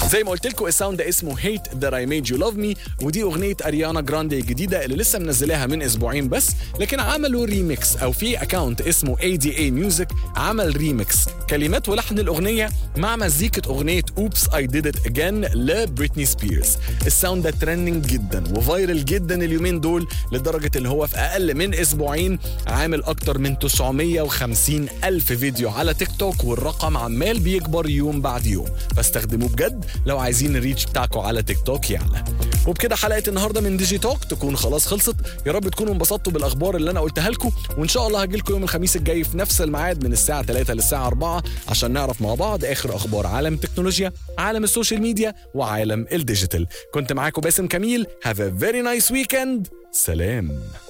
زي ما قلت لكم الساوند ده اسمه هيت ذات اي ميد يو لاف مي ودي اغنيه اريانا جراندي الجديده اللي لسه منزلاها من اسبوعين بس لكن عملوا ريميكس او في اكونت اسمه اي دي اي ميوزك عمل ريميكس كلمات ولحن الاغنيه مع مزيكه اغنيه اوبس اي ديد ات اجين لبريتني سبيرز الساوند ده ترندنج جدا وفايرل جدا اليومين دول لدرجه اللي هو في اقل من اسبوعين عامل اكتر من 950 الف فيديو على تيك توك والرقم عمال بيكبر يوم بعد يوم فاستخدموه بجد لو عايزين الريتش بتاعكم على تيك توك يعلى وبكده حلقه النهارده من ديجي توك تكون خلاص خلصت يا رب تكونوا انبسطتوا بالاخبار اللي انا قلتها لكم وان شاء الله هاجي لكم يوم الخميس الجاي في نفس الميعاد من الساعه 3 للساعه 4 عشان نعرف مع بعض اخر اخبار عالم التكنولوجيا عالم السوشيال ميديا وعالم الديجيتال كنت معاكم باسم كميل have a very nice weekend سلام